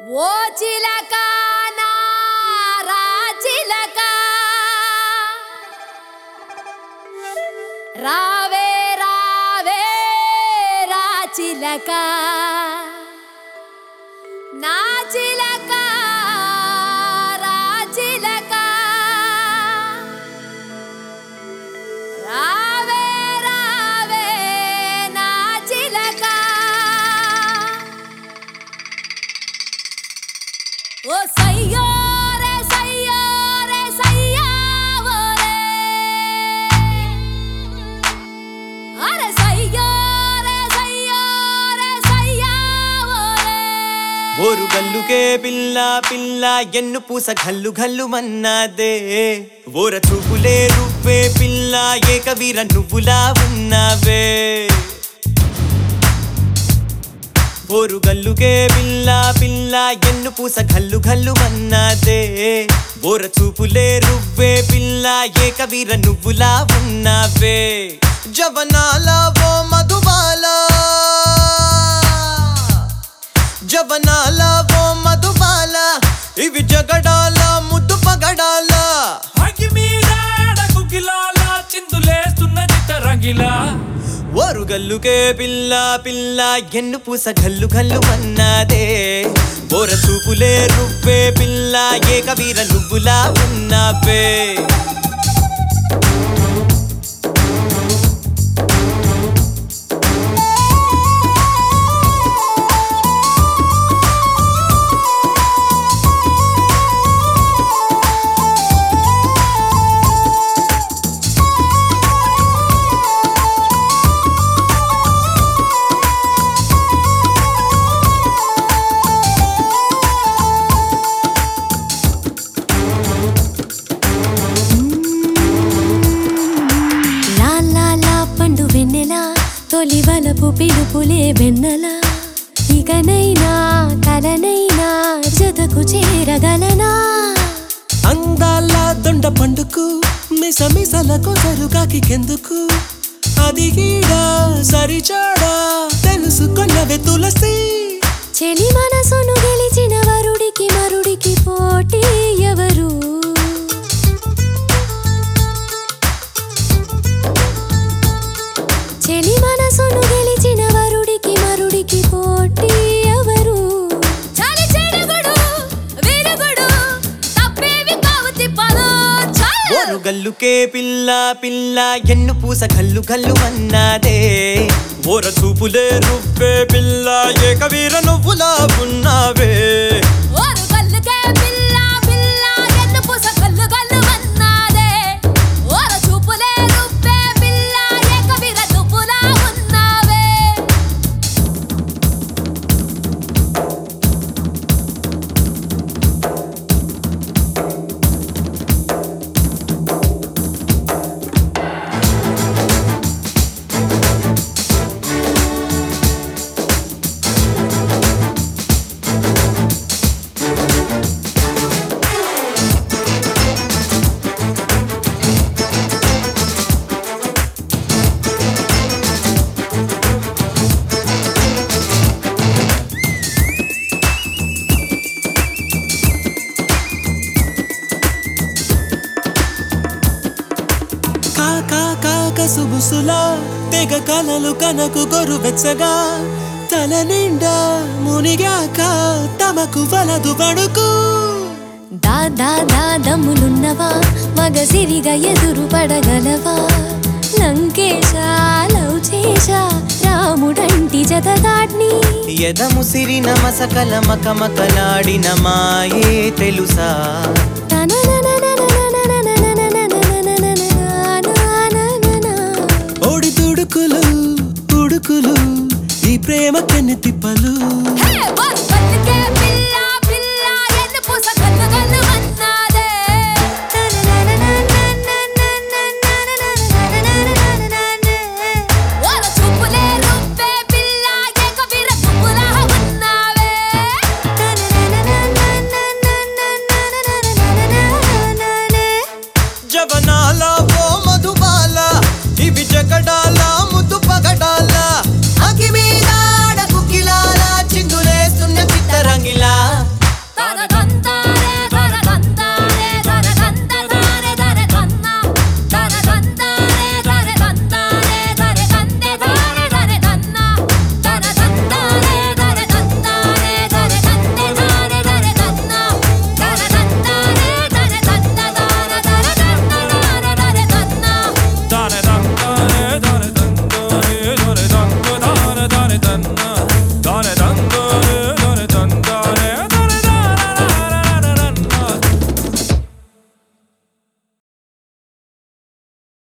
ఓ చిలక నా రాచిలక రావే రావే రాచిలక నా చిలక రాచిలక రావే రావే నా చిలక ఓ సయ్యోరే సయ్యోరే సయ్యావోరే అరే సయ్యోరే సయ్యోరే సయ్యావోరే ఓరు గల్లుకే పిల్ల పిల్ల ఎన్ను పూస గల్లు గల్లు మన్నాదే ఓర చూపులే రువ్వే పిల్ల ఏకవీర నువ్వులా ఉన్నావే ఓరు గల్లుకే పిల్ల పిల్ల ఎన్ను పూస గల్లు గల్లు మన్నాదే ఓర చూపులే రువ్వే పిల్ల ఏకవీర నువ్వులా ఉన్నావే జవనాల ఓ మధుబాలా జవనాల ఓ మధుబాల ఇవి జగడాల ముద్దు పగడాల అగ్గి మీద కుకిలాల చిందులేస్తున్న చిత్త రంగిలా ఓరుగల్లుకే పిల్ల పిల్ల ఎన్ను పూస గల్లు గల్లు అన్నదే బోర చూపులే రువ్వే పిల్ల ఏకవీర నువ్వులా ఉన్నావే లా లా లా పండు వెన్నెల తొలి వలపు పిలుపులే వెన్నెల ఇకనైనా కలనైనా జతకు చేరగలనా అందాల దొండ పండుకు మిస మిసల కొసరుగాకి కెందుకు అది గీడా సరిచాడా తెలుసుకొన్నవే తులసి చెలి మనసును గెలిచిన వరుడికి మరుడికి పోటీ ఎవరు చెలి మనసును గెలిచిన వరుడికి మరుడికి పోటీ ఎవరు చలి చెడుగుడు విరుగుడు తప్పేవి కావు తిప్పలు ఓరు గల్లుకే పిల్ల పిల్ల ఎన్ను పూస గల్లు గల్లు అన్నదే ఓర చూపులే రువ్వే పిల్ల ఏకవీర నువ్వులా ఉన్నావే ఓరు గల్లుకే పిల్ల పిల్ల ఎన్ను పూస గల్లు గల్లు అన్నాదే ఓరు చూపులే రుబ్బే పిల్ల ఏకవీర నువ్వులా ఉన్నావే కాకా కాక సుబుసులా తెగ కలలు కనకు గొరు వెచ్చగా తల నిండా మునిగాక తమకు వలదు పడుకు దా దా దా దమ్ములున్నవా మగ సిరిగా ఎదురు పడగలవా లంకేశా లవ్ చేశా రాముడంటి జతదాడ్ని ఎద ముసిరిన మసకల మకమకలాడిన మాయే తెలుసా ఓడి తుడుకులు ఉడుకులు ఈ ప్రేమ కన్ని తిప్పలు పిల్ల